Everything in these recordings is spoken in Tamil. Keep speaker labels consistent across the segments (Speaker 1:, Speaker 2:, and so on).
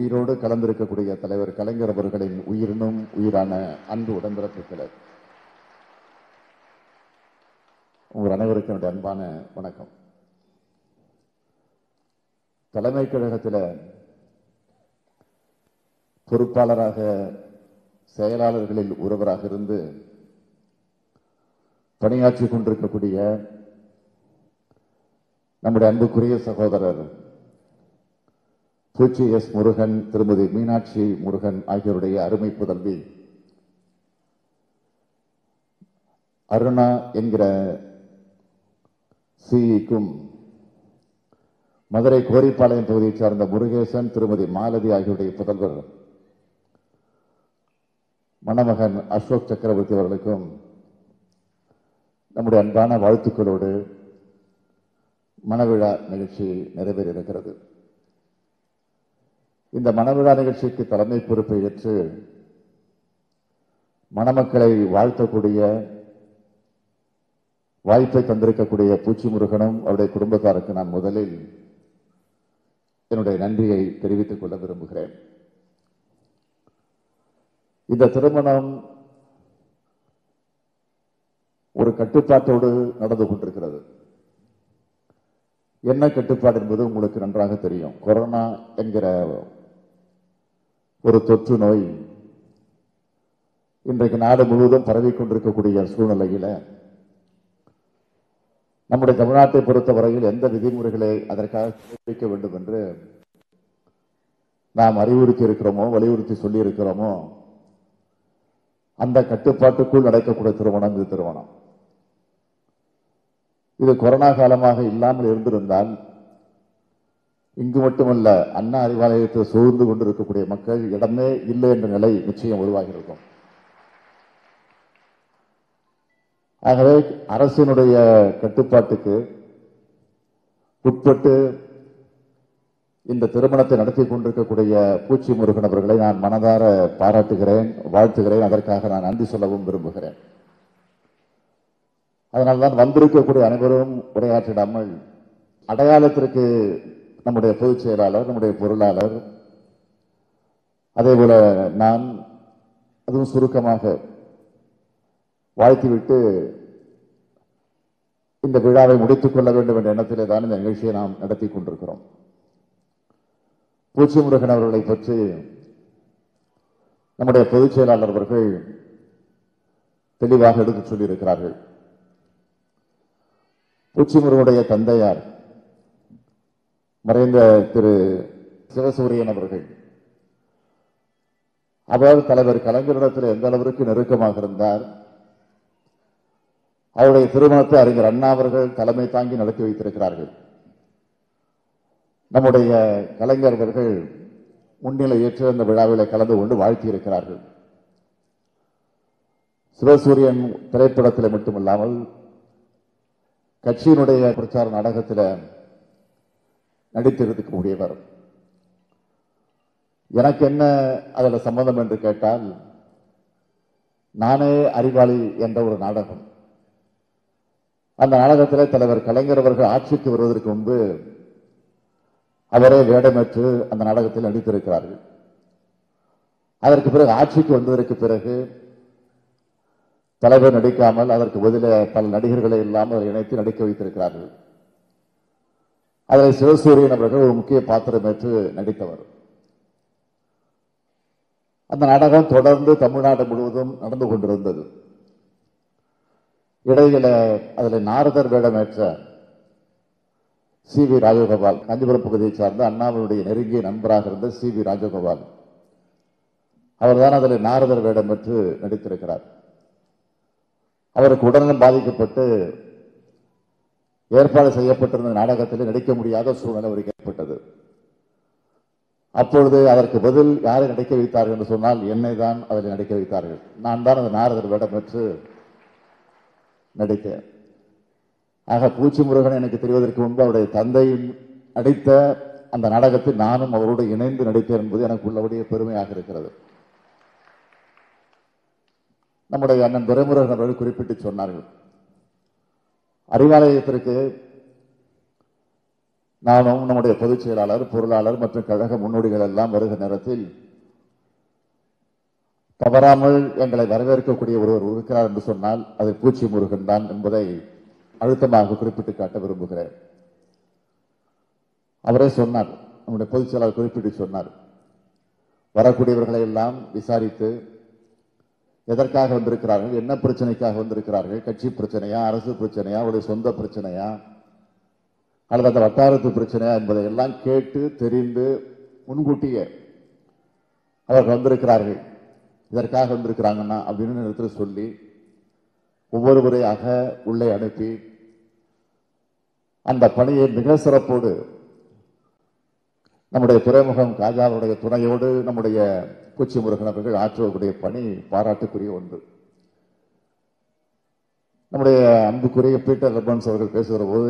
Speaker 1: உயிரோடு கலந்திருக்கக்கூடிய தலைவர் கலைஞர் அவர்களின் உயிரினும் உயிரான அன்பு உடன்பிறப்புகளே உங்கள் அனைவருக்கும் என்னுடைய அன்பான வணக்கம் தலைமை கழகத்தில் பொறுப்பாளராக செயலாளர்களில் ஒருவராக இருந்து பணியாற்றிக் கொண்டிருக்கக்கூடிய நம்முடைய அன்புக்குரிய சகோதரர் பூச்சி எஸ் முருகன் திருமதி மீனாட்சி முருகன் ஆகியோருடைய அருமை புதல்வி அருணா என்கிற சிஇக்கும் மதுரை கோரிப்பாளையம் பகுதியைச் சார்ந்த முருகேசன் திருமதி மாலதி ஆகியோருடைய புதல்வர் மணமகன் அசோக் சக்கரவர்த்தி அவர்களுக்கும் நம்முடைய அன்பான வாழ்த்துக்களோடு மணவிழா நிகழ்ச்சி நிறைவேறியிருக்கிறது இந்த மணவிழா நிகழ்ச்சிக்கு தலைமை பொறுப்பை ஏற்று மணமக்களை வாழ்த்தக்கூடிய வாய்ப்பை தந்திருக்கக்கூடிய பூச்சி முருகனும் அவருடைய குடும்பத்தாருக்கு நான் முதலில் என்னுடைய நன்றியை தெரிவித்துக் கொள்ள விரும்புகிறேன் இந்த திருமணம் ஒரு கட்டுப்பாட்டோடு நடந்து கொண்டிருக்கிறது என்ன கட்டுப்பாடு என்பது உங்களுக்கு நன்றாக தெரியும் கொரோனா என்கிற ஒரு தொற்று நோய் இன்றைக்கு நாடு முழுவதும் பரவிக் கொண்டிருக்கக்கூடிய சூழ்நிலையில நம்முடைய தமிழ்நாட்டை பொறுத்தவரையில் எந்த விதிமுறைகளை அதற்காக கடைபிடிக்க வேண்டும் என்று நாம் அறிவுறுத்தி இருக்கிறோமோ வலியுறுத்தி சொல்லி இருக்கிறோமோ அந்த கட்டுப்பாட்டுக்குள் நடக்கக்கூடிய திருமணம் இது திருமணம் இது கொரோனா காலமாக இல்லாமல் இருந்திருந்தால் இங்கு மட்டுமல்ல அண்ணா அறிவாலயத்தை சூழ்ந்து கொண்டிருக்கக்கூடிய மக்கள் இடமே இல்லை என்ற நிலை நிச்சயம் உருவாகியிருக்கும் ஆகவே அரசினுடைய கட்டுப்பாட்டுக்கு உட்பட்டு இந்த திருமணத்தை நடத்தி கொண்டிருக்கக்கூடிய பூச்சி முருகன் அவர்களை நான் மனதார பாராட்டுகிறேன் வாழ்த்துகிறேன் அதற்காக நான் நன்றி சொல்லவும் விரும்புகிறேன் அதனால்தான் வந்திருக்கக்கூடிய அனைவரும் உரையாற்றிடாமல் அடையாளத்திற்கு நம்முடைய பொதுச் செயலாளர் நம்முடைய பொருளாளர் அதே போல நான் அதுவும் சுருக்கமாக வாழ்த்திவிட்டு இந்த விழாவை முடித்துக் கொள்ள வேண்டும் என்ற எண்ணத்திலே தான் இந்த நிகழ்ச்சியை நாம் நடத்தி கொண்டிருக்கிறோம் பூச்சி முருகன் அவர்களை பற்றி நம்முடைய பொதுச் செயலாளர் அவர்கள் தெளிவாக எடுத்துச் சொல்லியிருக்கிறார்கள் பூச்சி முருகனுடைய தந்தையார் மறைந்த திரு சிவசூரியன் அவர்கள் அவர் தலைவர் கலைஞரிடத்தில் எந்த அளவிற்கு நெருக்கமாக இருந்தார் அவருடைய திருமணத்தை அறிஞர் அண்ணா அவர்கள் தலைமை தாங்கி நடத்தி வைத்திருக்கிறார்கள் நம்முடைய கலைஞர் அவர்கள் முன்னிலை ஏற்று அந்த விழாவில் கலந்து கொண்டு வாழ்த்தியிருக்கிறார்கள் சிவசூரியன் திரைப்படத்தில் மட்டுமில்லாமல் கட்சியினுடைய பிரச்சார நாடகத்தில் நடித்திருக்கக்கூடியவர் எனக்கு என்ன அதில் சம்பந்தம் என்று கேட்டால் நானே அறிவாளி என்ற ஒரு நாடகம் அந்த நாடகத்தில் தலைவர் கலைஞர் அவர்கள் ஆட்சிக்கு வருவதற்கு முன்பு அவரே வேடமேற்று அந்த நாடகத்தில் நடித்திருக்கிறார்கள் அதற்கு பிறகு ஆட்சிக்கு வந்ததற்கு பிறகு தலைவர் நடிக்காமல் அதற்கு பதில பல நடிகர்களை இல்லாமல் அதை இணைத்து நடிக்க வைத்திருக்கிறார்கள் அதில் சிவசூரியன் அவர்கள் ஒரு முக்கிய பாத்திரம் ஏற்று நடித்தவர் அந்த நாடகம் தொடர்ந்து தமிழ்நாடு முழுவதும் நடந்து கொண்டிருந்தது இடையில அதில் நாரதர் வேடமேற்ற சி வி ராஜகோபால் காஞ்சிபுரம் பகுதியை சார்ந்த அண்ணாவினுடைய நெருங்கிய நண்பராக இருந்த சி வி ராஜகோபால் அவர்தான் அதில் நாரதர் வேடம் பெற்று நடித்திருக்கிறார் அவருக்கு உடல்நலம் பாதிக்கப்பட்டு ஏற்பாடு செய்யப்பட்டிருந்த நாடகத்தில் நடிக்க முடியாத சூழ்நிலை அவருக்கு ஏற்பட்டது அப்பொழுது அதற்கு பதில் யாரை நடிக்க வைத்தார்கள் என்று சொன்னால் என்னை தான் அதில் நடிக்க வைத்தார்கள் நான் தான் அந்த நாரதர் வேடம் பெற்று நடித்தேன் ஆக பூச்சி முருகன் எனக்கு தெரிவதற்கு முன்பு அவருடைய தந்தை நடித்த அந்த நாடகத்தில் நானும் அவரோடு இணைந்து நடித்தேன் என்பது எனக்கு உள்ளபடியே பெருமையாக இருக்கிறது நம்முடைய அண்ணன் துரைமுருகன் அவர்கள் குறிப்பிட்டு சொன்னார்கள் அறிவாலயத்திற்கு நானும் நம்முடைய பொதுச் செயலாளர் பொருளாளர் மற்றும் கழக முன்னோடிகள் எல்லாம் வருகிற நேரத்தில் தவறாமல் எங்களை வரவேற்கக்கூடிய ஒருவர் இருக்கிறார் என்று சொன்னால் அது பூச்சி முருகன் தான் என்பதை அழுத்தமாக குறிப்பிட்டு காட்ட விரும்புகிறேன் அவரே சொன்னார் நம்முடைய பொதுச் செயலாளர் குறிப்பிட்டு சொன்னார் வரக்கூடியவர்களை எல்லாம் விசாரித்து எதற்காக வந்திருக்கிறார்கள் என்ன பிரச்சனைக்காக வந்திருக்கிறார்கள் கட்சி பிரச்சனையா அரசு பிரச்சனையா அவருடைய சொந்த பிரச்சனையா அல்லது அந்த வட்டாரத்து பிரச்சனையா என்பதை எல்லாம் கேட்டு தெரிந்து முன்கூட்டியே அவர்கள் வந்திருக்கிறார்கள் இதற்காக வந்திருக்கிறாங்கன்னா அப்படின்னு இடத்துல சொல்லி ஒவ்வொருவரையாக உள்ளே அனுப்பி அந்த பணியை மிக சிறப்போடு நம்முடைய துறைமுகம் காஜாவுடைய துணையோடு நம்முடைய பூச்சி முருகன் அவர்கள் ஆற்றக்கூடிய பணி பாராட்டுக்குரிய ஒன்று நம்முடைய அன்புக்குரிய பீட்டர் ரப்பன்ஸ் அவர்கள் பேசுகிற போது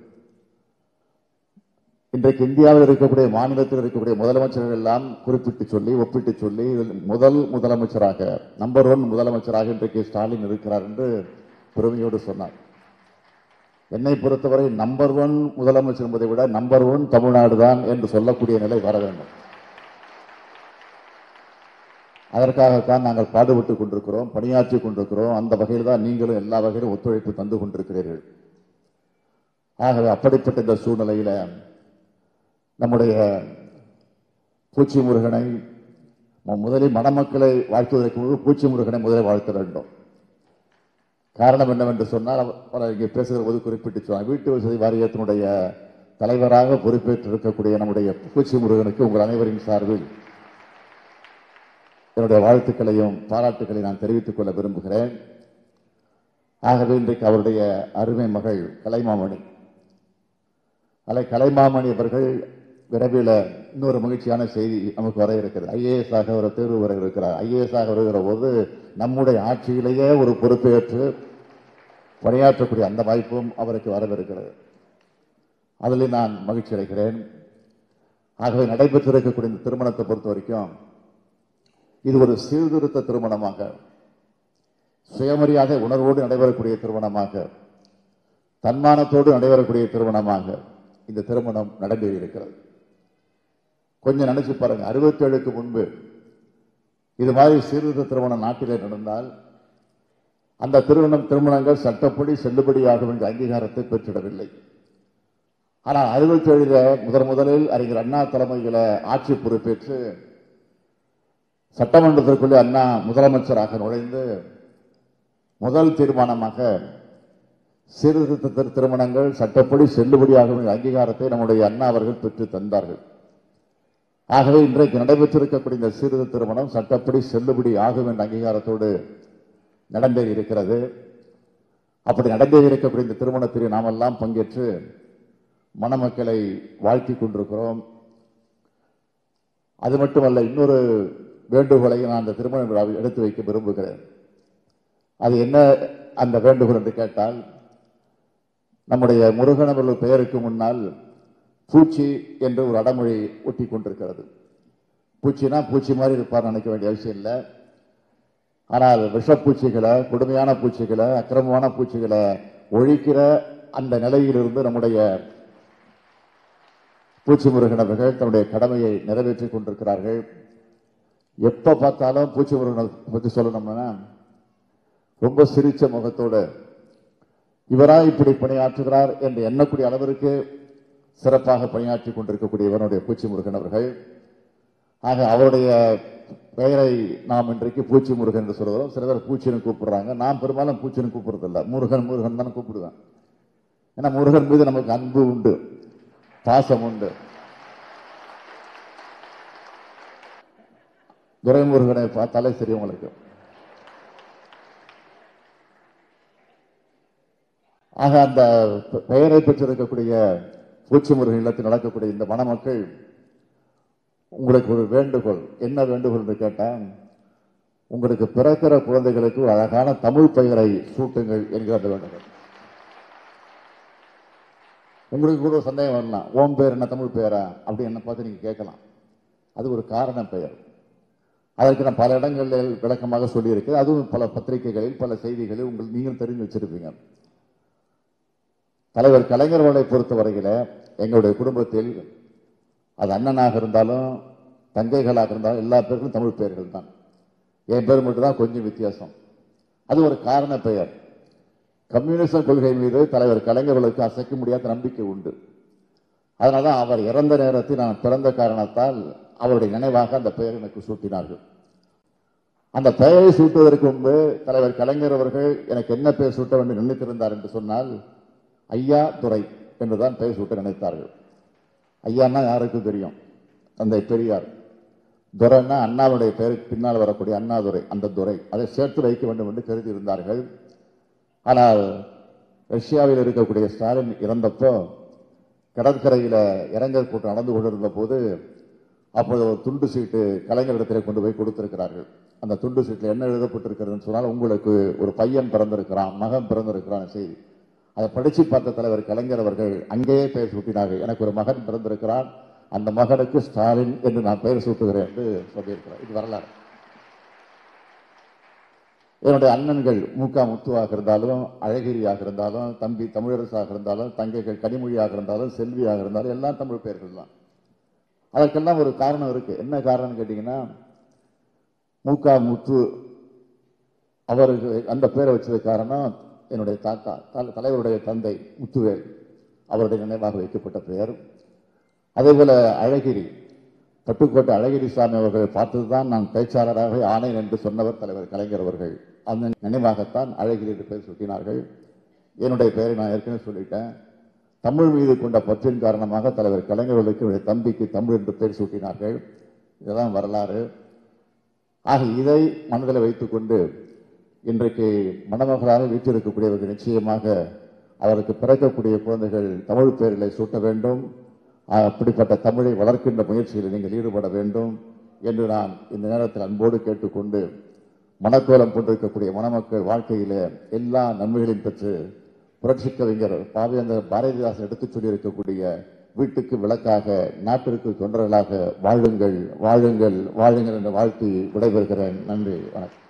Speaker 1: இன்றைக்கு இந்தியாவில் இருக்கக்கூடிய மாநிலத்தில் இருக்கக்கூடிய முதலமைச்சர்கள் எல்லாம் குறிப்பிட்டு சொல்லி ஒப்பிட்டு சொல்லி இதில் முதல் முதலமைச்சராக நம்பர் ஒன் முதலமைச்சராக இன்றைக்கு ஸ்டாலின் இருக்கிறார் என்று பெருமையோடு சொன்னார் என்னை பொறுத்தவரை நம்பர் ஒன் முதலமைச்சர் என்பதை விட நம்பர் ஒன் தமிழ்நாடு தான் என்று சொல்லக்கூடிய நிலை வர வேண்டும் அதற்காகத்தான் நாங்கள் பாடுபட்டுக் கொண்டிருக்கிறோம் பணியாற்றி கொண்டிருக்கிறோம் அந்த வகையில் தான் நீங்களும் எல்லா வகையிலும் ஒத்துழைப்பு தந்து கொண்டிருக்கிறீர்கள் ஆகவே அப்படிப்பட்ட இந்த சூழ்நிலையில நம்முடைய பூச்சி முருகனை மு- முதலில் மணமக்களை வாழ்த்துவதற்கு முன்பு பூச்சி முருகனை முதலில் வாழ்த்த வேண்டும் காரணம் என்னவென்று சொன்னால் அவர் அவர் இங்கே பேசுகிற போது குறிப்பிட்டு சொன்னார் வீட்டு வசதி வாரியத்தினுடைய தலைவராக பொறுப்பேற்று இருக்கக்கூடிய நம்முடைய பூச்சி முருகனுக்கு உங்கள் அனைவரின் சார்பில் என்னுடைய வாழ்த்துக்களையும் பாராட்டுக்களையும் நான் தெரிவித்துக் கொள்ள விரும்புகிறேன் ஆகவே இன்றைக்கு அவருடைய அருமை மகள் கலைமாமணி அலை கலைமாமணி அவர்கள் விரைவில் இன்னொரு மகிழ்ச்சியான செய்தி நமக்கு வர இருக்கிறது ஐஏஎஸ் ஆக ஒரு தேர்வு வர இருக்கிறார் ஐஏஎஸ் ஆக வருகிற போது நம்முடைய ஆட்சியிலேயே ஒரு பொறுப்பேற்று பணியாற்றக்கூடிய அந்த வாய்ப்பும் அவருக்கு வரவிருக்கிறது அதில் நான் மகிழ்ச்சி அடைகிறேன் ஆகவே நடைபெற்றிருக்கக்கூடிய இந்த திருமணத்தை பொறுத்த வரைக்கும் இது ஒரு சீர்திருத்த திருமணமாக சுயமரியாதை உணர்வோடு நடைபெறக்கூடிய திருமணமாக தன்மானத்தோடு நடைபெறக்கூடிய திருமணமாக இந்த திருமணம் நடந்தேறி இருக்கிறது கொஞ்சம் நினைச்சு பாருங்க அறுபத்தேழுக்கு முன்பு இது மாதிரி சீர்திருத்த திருமணம் நாட்டிலே நடந்தால் அந்த திருமணம் திருமணங்கள் சட்டப்படி செல்லுபடியாகும் என்ற அங்கீகாரத்தை பெற்றிடவில்லை ஆனால் அறுபத்தி ஏழில முதன் முதலில் அறிஞர் அண்ணா தலைமையில ஆட்சி பொறுப்பேற்று சட்டமன்றத்திற்குள்ளே அண்ணா முதலமைச்சராக நுழைந்து முதல் தீர்மானமாக சீர்திருத்த திரு- திருமணங்கள் சட்டப்படி செல்லுபடியாகும் என்ற அங்கீகாரத்தை நம்முடைய அண்ணா அவர்கள் பெற்று தந்தார்கள் ஆகவே இன்றைக்கு நடைபெற்றிருக்கக்கூடிய இந்த சீர்திருத்த திருமணம் சட்டப்படி செல்லுபடி ஆகும் என்ற அங்கீகாரத்தோடு நடந்தேறி இருக்கிறது அப்படி நடந்தேறி இருக்கக்கூடிய இந்த திருமணத்தில் நாமெல்லாம் பங்கேற்று மணமக்களை வாழ்த்திக் கொண்டிருக்கிறோம் அது மட்டுமல்ல இன்னொரு வேண்டுகோளை நான் அந்த திருமண விழாவில் எடுத்து வைக்க விரும்புகிறேன் அது என்ன அந்த வேண்டுகோள் என்று கேட்டால் நம்முடைய முருகன் அவர்கள் பெயருக்கு முன்னால் பூச்சி என்று ஒரு அடமொழி ஒட்டி கொண்டிருக்கிறது பூச்சினா பூச்சி மாதிரி இருப்பார் நினைக்க வேண்டிய அவசியம் இல்லை ஆனால் விஷப்பூச்சிகளை கொடுமையான பூச்சிகளை அக்கிரமமான பூச்சிகளை ஒழிக்கிற அந்த நிலையிலிருந்து நம்முடைய பூச்சி முருகன் அவர்கள் தன்னுடைய கடமையை நிறைவேற்றிக் கொண்டிருக்கிறார்கள் எப்ப பார்த்தாலும் பூச்சி முருகனை பற்றி சொல்லணும்னா ரொம்ப சிரிச்ச முகத்தோடு இவரா இப்படி பணியாற்றுகிறார் என்று எண்ணக்கூடிய அளவிற்கு சிறப்பாக பணியாற்றி கொண்டிருக்கக்கூடிய இவனுடைய பூச்சி முருகன் அவர்கள் ஆக அவருடைய பெயரை நாம் இன்றைக்கு பூச்சி முருகன் என்று சொல்கிறோம் சில பேர் பூச்சின்னு கூப்பிடுறாங்க நான் பெரும்பாலும் பூச்சின்னு கூப்பிடுறதில்ல முருகன் முருகன் தான் கூப்பிடுவேன் ஏன்னா முருகன் மீது நமக்கு அன்பு உண்டு பாசம் உண்டு துரைமுருகனை பார்த்தாலே சரி உங்களுக்கு ஆக அந்த பெ- பெயரை பெற்றிருக்கக்கூடிய பூச்சி முருகன் இல்லத்தில் நடக்கக்கூடிய இந்த மணமக்கள் உங்களுக்கு ஒரு வேண்டுகோள் என்ன வேண்டுகோள் என்று கேட்டேன் உங்களுக்கு பிறக்கிற குழந்தைகளுக்கு ஒரு அழகான தமிழ் பெயரை சூட்டுங்கள் என்கிற அந்த வேண்டுகோள் உங்களுக்கு கூட ஒரு சந்தேகம் வரலாம் ஓம் பேர் என்ன தமிழ் பெயரா அப்படி என்ன பார்த்து நீங்க கேட்கலாம் அது ஒரு காரண பெயர் அதற்கு நான் பல இடங்களில் விளக்கமாக சொல்லியிருக்கேன் அதுவும் பல பத்திரிகைகளில் பல செய்திகளில் உங்கள் நீங்கள் தெரிஞ்சு வச்சிருப்பீங்க தலைவர் கலைஞர் அவர்களை பொறுத்தவரையில எங்களுடைய குடும்பத்தில் அது அண்ணனாக இருந்தாலும் தங்கைகளாக இருந்தாலும் எல்லா பேருக்கும் தமிழ் பெயர்கள் தான் என் பேர் மட்டும் தான் கொஞ்சம் வித்தியாசம் அது ஒரு காரண பெயர் கம்யூனிச கொள்கை மீது தலைவர் கலைஞர்களுக்கு அசைக்க முடியாத நம்பிக்கை உண்டு அதனால்தான் அவர் இறந்த நேரத்தில் நான் பிறந்த காரணத்தால் அவருடைய நினைவாக அந்த பெயர் எனக்கு சூட்டினார்கள் அந்த பெயரை சூட்டுவதற்கு முன்பு தலைவர் கலைஞர் அவர்கள் எனக்கு என்ன பெயர் சூட்ட வேண்டும் நினைத்திருந்தார் என்று சொன்னால் ஐயா துரை என்றுதான் பெயர் சூட்ட நினைத்தார்கள் ஐயான்னா யாருக்கும் தெரியும் அந்த பெரியார் துரைன்னா அண்ணாவுடைய பெயருக்கு பின்னால் வரக்கூடிய அண்ணாதுரை அந்த துரை அதை சேர்த்து வைக்க வேண்டும் என்று கருதி இருந்தார்கள் ஆனால் ரஷ்யாவில் இருக்கக்கூடிய ஸ்டாலின் இறந்தப்போ கடற்கரையில இறங்கல் கூட்டம் நடந்து கொண்டிருந்த போது அப்போது ஒரு துண்டு சீட்டு கலைஞரிடத்திலே கொண்டு போய் கொடுத்திருக்கிறார்கள் அந்த துண்டு சீட்டில் என்ன எழுதப்பட்டிருக்கிறதுன்னு சொன்னால் உங்களுக்கு ஒரு பையன் பிறந்திருக்கிறான் மகன் பிறந்திருக்கிறான் செய்தி அதை படிச்சு பார்த்த தலைவர் கலைஞர் அவர்கள் அங்கேயே பெயர் சூட்டினார்கள் எனக்கு ஒரு மகன் பிறந்திருக்கிறான் அந்த மகனுக்கு ஸ்டாலின் என்று நான் பெயர் சூட்டுகிறேன் என்று சொல்லியிருக்கிறார் இது வரலாறு என்னுடைய அண்ணன்கள் மூக்கா முத்துவாக இருந்தாலும் அழகிரியாக இருந்தாலும் தம்பி தமிழரசாக இருந்தாலும் தங்கைகள் கனிமொழியாக இருந்தாலும் செல்வியாக இருந்தாலும் எல்லாம் தமிழ் பெயர்கள் தான் அதற்கெல்லாம் ஒரு காரணம் இருக்கு என்ன காரணம்னு கேட்டீங்கன்னா மூக்கா முத்து அவருக்கு அந்த பேரை வச்சது காரணம் என்னுடைய தாத்தா தல- தலைவருடைய தந்தை முத்துவேல் அவருடைய நினைவாக வைக்கப்பட்ட பெயர் அதே போல அழகிரி பட்டுக்கோட்டை அழகிரி சாமி அவர்கள் பார்த்துதான் நான் பேச்சாளராக ஆனேன் என்று சொன்னவர் தலைவர் கலைஞர் அவர்கள் அந்த நினைவாகத்தான் அழகிரி என்று பெயர் சூட்டினார்கள் என்னுடைய பெயரை நான் ஏற்கனவே சொல்லிட்டேன் தமிழ் மீது கொண்ட பற்றின் காரணமாக தலைவர் கலைஞர்களுக்கு என்னுடைய தம்பிக்கு தமிழ் என்று பெயர் சூட்டினார்கள் இதுதான் வரலாறு ஆக இதை மனதில் வைத்துக்கொண்டு இன்றைக்கு மணமகளாக வீற்றிருக்கக்கூடியவர்கள் நிச்சயமாக அவருக்கு பிறக்கக்கூடிய குழந்தைகள் தமிழ் பெயர்களை சூட்ட வேண்டும் அப்படிப்பட்ட தமிழை வளர்க்கின்ற முயற்சியில் நீங்கள் ஈடுபட வேண்டும் என்று நான் இந்த நேரத்தில் அன்போடு கேட்டுக்கொண்டு மனக்கோலம் கொண்டிருக்கக்கூடிய மணமக்கள் வாழ்க்கையிலே எல்லா நன்மைகளையும் பெற்று புரட்சி கவிஞர் பாவேந்தர் பாரதிதாசன் எடுத்துச் சொல்லியிருக்கக்கூடிய வீட்டுக்கு விளக்காக நாட்டிற்கு தொண்டர்களாக வாழுங்கள் வாழுங்கள் வாழுங்கள் என்று வாழ்த்தி விடைபெறுகிறேன் நன்றி வணக்கம்